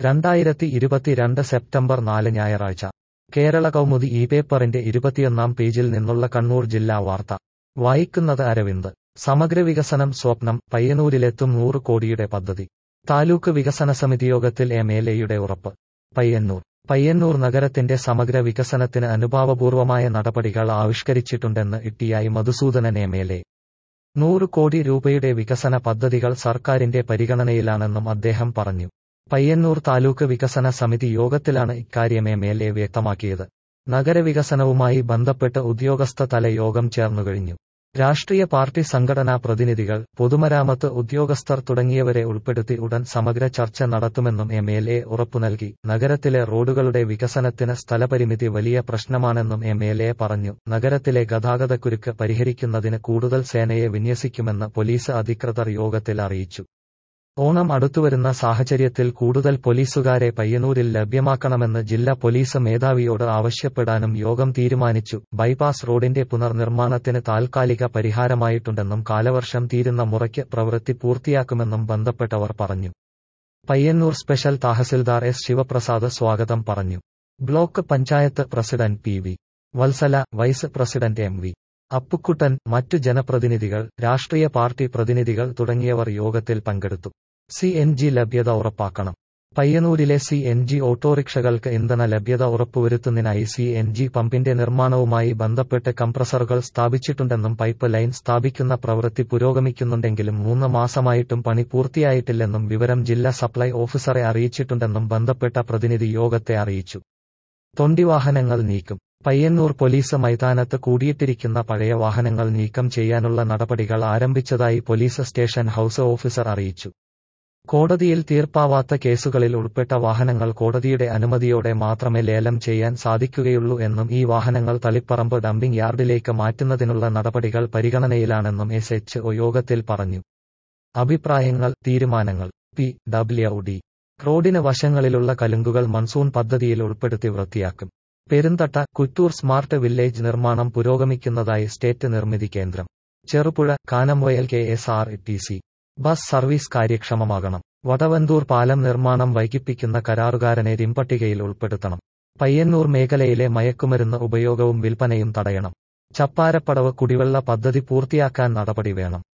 രണ്ടായിരത്തി ഇരുപത്തിരണ്ട് സെപ്റ്റംബർ നാല് ഞായറാഴ്ച കേരള കൗമുദി ഈ പേപ്പറിന്റെ ഇരുപത്തിയൊന്നാം പേജിൽ നിന്നുള്ള കണ്ണൂർ ജില്ലാ വാർത്ത വായിക്കുന്നത് അരവിന്ദ് സമഗ്ര വികസനം സ്വപ്നം പയ്യന്നൂരിലെത്തും നൂറ് കോടിയുടെ പദ്ധതി താലൂക്ക് വികസന സമിതി യോഗത്തിൽ എം എൽ എയുടെ ഉറപ്പ് പയ്യന്നൂർ പയ്യന്നൂർ നഗരത്തിന്റെ സമഗ്ര വികസനത്തിന് അനുഭാവപൂർവമായ നടപടികൾ ആവിഷ്കരിച്ചിട്ടുണ്ടെന്ന് ഇട്ടിയായി മധുസൂദനൻ എം എൽ എ നൂറ് കോടി രൂപയുടെ വികസന പദ്ധതികൾ സർക്കാരിന്റെ പരിഗണനയിലാണെന്നും അദ്ദേഹം പറഞ്ഞു പയ്യന്നൂർ താലൂക്ക് വികസന സമിതി യോഗത്തിലാണ് ഇക്കാര്യം എം എൽ എ വ്യക്തമാക്കിയത് നഗരവികസനവുമായി ബന്ധപ്പെട്ട് ഉദ്യോഗസ്ഥ തല യോഗം ചേർന്നുകഴിഞ്ഞു രാഷ്ട്രീയ പാർട്ടി സംഘടനാ പ്രതിനിധികൾ പൊതുമരാമത്ത് ഉദ്യോഗസ്ഥർ തുടങ്ങിയവരെ ഉൾപ്പെടുത്തി ഉടൻ സമഗ്ര ചർച്ച നടത്തുമെന്നും എം എൽ എ ഉറപ്പു നൽകി നഗരത്തിലെ റോഡുകളുടെ വികസനത്തിന് സ്ഥലപരിമിതി വലിയ പ്രശ്നമാണെന്നും എം എൽ എ പറഞ്ഞു നഗരത്തിലെ ഗതാഗതക്കുരുക്ക് പരിഹരിക്കുന്നതിന് കൂടുതൽ സേനയെ വിന്യസിക്കുമെന്ന് പോലീസ് അധികൃതർ യോഗത്തിൽ അറിയിച്ചു ഓണം അടുത്തുവരുന്ന സാഹചര്യത്തിൽ കൂടുതൽ പോലീസുകാരെ പയ്യന്നൂരിൽ ലഭ്യമാക്കണമെന്ന് ജില്ലാ പോലീസ് മേധാവിയോട് ആവശ്യപ്പെടാനും യോഗം തീരുമാനിച്ചു ബൈപ്പാസ് റോഡിന്റെ പുനർനിർമ്മാണത്തിന് താൽക്കാലിക പരിഹാരമായിട്ടുണ്ടെന്നും കാലവർഷം തീരുന്ന മുറയ്ക്ക് പ്രവൃത്തി പൂർത്തിയാക്കുമെന്നും ബന്ധപ്പെട്ടവർ പറഞ്ഞു പയ്യന്നൂർ സ്പെഷ്യൽ തഹസിൽദാർ എസ് ശിവപ്രസാദ് സ്വാഗതം പറഞ്ഞു block panchayat president P V Valsala vice president M V Appukuttan മറ്റു ജനപ്രതിനിധികൾ രാഷ്ട്രീയ പാർട്ടി പ്രതിനിധികൾ തുടങ്ങിയവർ യോഗത്തിൽ പങ്കെടുത്തു സി എൻ ജി ലഭ്യത ഉറപ്പാക്കണം പയ്യന്നൂരിലെ സി എൻ ജി ഓട്ടോറിക്ഷകൾക്ക് ഇന്ധന ലഭ്യത ഉറപ്പുവരുത്തുന്നതിനായി സി എൻ ജി പമ്പിന്റെ നിർമ്മാണവുമായി ബന്ധപ്പെട്ട് കംപ്രസറുകൾ സ്ഥാപിച്ചിട്ടുണ്ടെന്നും പൈപ്പ് ലൈൻ സ്ഥാപിക്കുന്ന പ്രവൃത്തി പുരോഗമിക്കുന്നുണ്ടെങ്കിലും മൂന്ന് മാസമായിട്ടും പണി പൂർത്തിയായിട്ടില്ലെന്നും വിവരം ജില്ലാ സപ്ലൈ ഓഫീസറെ അറിയിച്ചിട്ടുണ്ടെന്നും ബന്ധപ്പെട്ട പ്രതിനിധി യോഗത്തെ അറിയിച്ചു തൊണ്ടിവാഹനങ്ങൾ നീക്കും പയ്യന്നൂർ പോലീസ് മൈതാനത്ത് കൂടിയിട്ടിരിക്കുന്ന പഴയ വാഹനങ്ങൾ നീക്കം ചെയ്യാനുള്ള നടപടികൾ ആരംഭിച്ചതായി പോലീസ് സ്റ്റേഷൻ ഹൌസ് ഓഫീസർ അറിയിച്ചു കോടതിയിൽ തീർപ്പാവാത്ത കേസുകളിൽ ഉൾപ്പെട്ട വാഹനങ്ങൾ കോടതിയുടെ അനുമതിയോടെ മാത്രമേ ലേലം ചെയ്യാൻ സാധിക്കുകയുള്ളൂ എന്നും ഈ വാഹനങ്ങൾ തളിപ്പറമ്പ് ഡംപിംഗ് യാർഡിലേക്ക് മാറ്റുന്നതിനുള്ള നടപടികൾ പരിഗണനയിലാണെന്നും എസ് എച്ച് ഒ യോഗത്തിൽ പറഞ്ഞു അഭിപ്രായങ്ങൾ തീരുമാനങ്ങൾ പി ഡബ്ല്യു ഡി റോഡിന് വശങ്ങളിലുള്ള കലുങ്കുകൾ മൺസൂൺ പദ്ധതിയിൽ ഉൾപ്പെടുത്തി വൃത്തിയാക്കും പെരുന്തട്ട കുറ്റൂർ സ്മാർട്ട് വില്ലേജ് നിർമ്മാണം പുരോഗമിക്കുന്നതായി സ്റ്റേറ്റ് നിർമ്മിതി കേന്ദ്രം Cherupuzha Kanamvayal K S R T C bus service കാര്യക്ഷമമാകണം വടവന്തൂർ പാലം നിർമ്മാണം വൈകിപ്പിക്കുന്ന കരാറുകാരനെ രിമ്പട്ടികയിൽ ഉൾപ്പെടുത്തണം പയ്യന്നൂർ മേഖലയിലെ മയക്കുമരുന്ന് ഉപയോഗവും വിൽപ്പനയും തടയണം ചപ്പാരപ്പടവ് കുടിവെള്ള പദ്ധതി പൂർത്തിയാക്കാൻ നടപടി വേണം